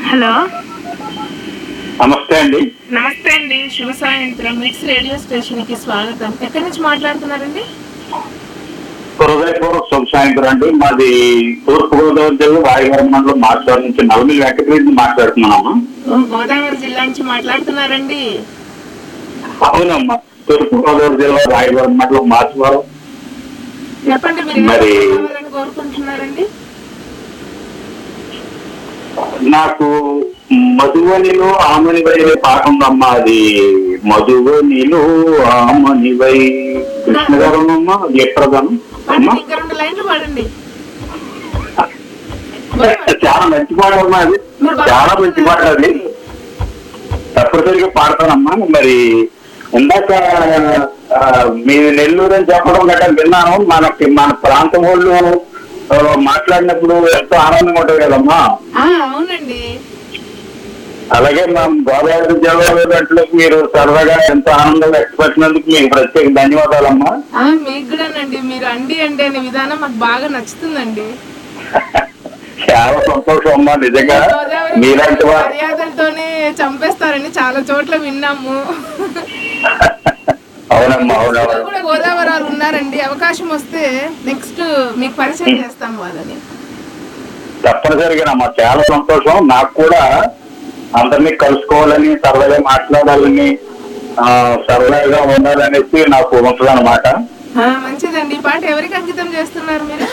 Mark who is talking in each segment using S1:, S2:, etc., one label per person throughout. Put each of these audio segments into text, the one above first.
S1: Hello
S2: నమస్తే అండి
S1: నమస్తే అండి శుభ సాయంత్రం మిక్స్ రేడియో స్టేషన్ కి స్వాగతం ఎక్కడి నుంచి మాట్లాడుతున్నారండి
S2: హృదయపూర్వక శుభ సాయంత్రం అండి మాది తూర్పు గోదావరి జిల్లా వాయువరం మండలం మాట్లాడు నుంచి నవమి వెంకటరెడ్డి మాట్లాడుతున్నాము
S1: ఓ, గోదావరి జిల్లా నుంచి మాట్లాడుతున్నారండి
S2: అవునమ్మా తూర్పు గోదావరి జిల్లా రాయవరం మండలం మాచవరం
S1: చెప్పండి మీరు ఏం
S2: మరి-
S1: కావాలని కోరుకుంటున్నారండి
S2: నాకు మధువనిలో ఆమనివై అనే పాట ఉందమ్మా అది మధువనిలో ఆమనివై కృష్ణ గారు అమ్మా అది ఎక్కడగాను
S1: పాడండి
S2: అమ్మా
S1: ఇంకా రెండు లైన్లు పాడండి
S2: చాలా మంచి పాట అమ్మా అది చాలా మంచి పాట అది తప్పనిసరిగా పాడతానమ్మా మరి ఇందాక ఆ, మీ నెల్లూరు అని చెప్పడం గట్రా విన్నాను మనకి మన ప్రాంతం వాళ్ళు ఆ, మాట్లాడినప్పుడు ఎంతో ఆనందంగా ఉంటుంది కదమ్మా
S1: ఆ, అవునండి
S2: అలాగే మనం గోదావరి జిల్లాలో దాంట్లోకి మీరు సరదాగా ఎంతో ఆనందం వ్యక్తపరిచినందుకు మీకు ప్రత్యేక ధన్యవాదాలమ్మా
S1: ఆ, మీకు కూడానండి మీరు అండి అండి అనే విధానం మాకు బాగా నచ్చుతుందండి
S2: చాలా సంతోషం అమ్మా నిజంగా
S1: గోదావరి
S2: మీలాంటి వారు
S1: మర్యాదలతోనే చంపేస్తారని చాలా చోట్ల విన్నాము
S2: అవునమ్మా
S1: ఇక్కడ
S2: అవునవును
S1: కూడా గోదావరి వాళ్ళు ఉన్నారండి అవకాశం వస్తే నెక్స్ట్ మీకు పరిచయం చేస్తాం వాళ్ళని
S2: తప్పనిసరిగా అమ్మా చాలా సంతోషం నాకు కూడా అందరినీ కలుసుకోవాలని సరదాగా మాట్లాడాలని ఆ, సరదాగా ఉండాలనేసి నాకు ఉంటుంది అనమాట
S1: ఆ, మంచిదండి ఈ పాట ఎవరికి అంకితం చేస్తున్నారు మీరు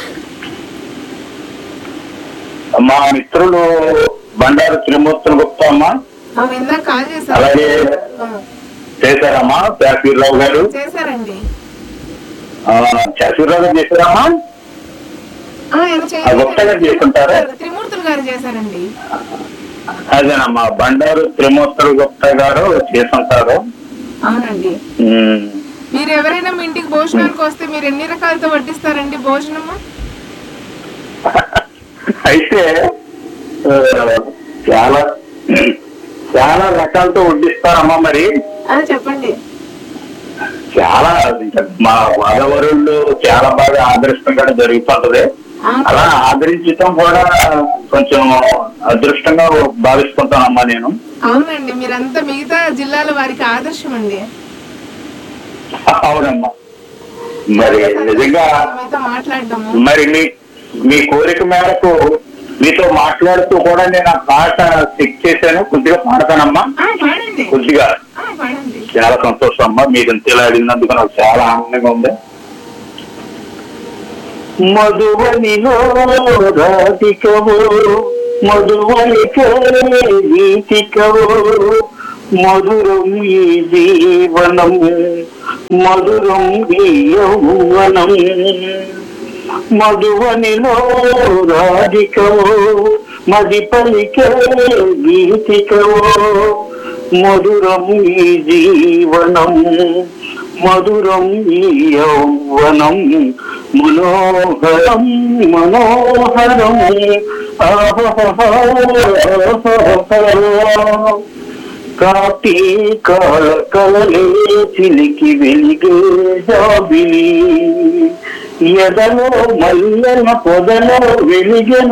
S2: మా మిత్రులు బండారు త్రిమూర్తులు గుప్తా అమ్మ
S1: ఆ, ఇందాక కాల్ చేశారు
S2: అలాగే
S1: ఆ,
S2: చేశారమ్మా శాస్త్రీరావు గారు
S1: చేశారండి
S2: ఆ, శాస్త్రీరావు గారు చేశారమ్మా
S1: ఆ, ఆయన
S2: ఆ, గుప్తా గారు చేసుకుంటారా?
S1: త్రిమూర్తులు గారు చేశారండి
S2: అదేనమ్మా బండారు త్రిమూర్తులు గుప్తా గారు చేసుంటారు
S1: అవునండి
S2: ఉమ్.
S1: మీరు ఎవరైనా మీ ఇంటికి భోజనానికి వస్తే మీరు ఎన్ని రకాలతో వడ్డిస్తారండి భోజనము
S2: అయితే ఆ, చాలా చాలా రకాలతో వడ్డిస్తారమ్మా మరి
S1: ఆ, చెప్పండి
S2: చాలా ఇంకా మా వాదవరుళ్ళు చాలా బాగా ఆదరిష్టంగా జరుగుతుంటది
S1: ఆ,
S2: అలా ఆదరించడం కూడా కొంచెం అదృష్టంగా భావిస్తుంటానమ్మా నేను
S1: అవునండి మీరంతా మిగతా జిల్లాల వారికి ఆదర్శం అండి
S2: అవునమ్మా మరి నిజంగా
S1: మీతో మాట్లాడడము
S2: మరి మీ మీ కోరిక మేరకు మీతో మాట్లాడుతూ కూడా నేను ఆ పాట చెక్ చేశాను కొద్దిగా పాడతానమ్మా
S1: ఆ, పాడండి
S2: కొద్దిగా
S1: ఆ, పాడండి
S2: చాలా సంతోషం అమ్మా మీరు ఇంతలా అడిగినందుకు నాకు చాలా ఆనందంగా ఉంది మధువనిలో రాధికవో మధువనికే గీతికవో మధురం ఈ జీవనం మధురం ఈ యౌవనం మధువనిలో రాధికవో మది పలికే గీతికవో మధురం ఈ జీవనం మధురం ఈ యౌవనం మనోహరం మనోహరం కాటి కాల కలలే చిలికి వెలిగే జాబిలి ఎదలో మల్లెల పొదలో వెలిగెన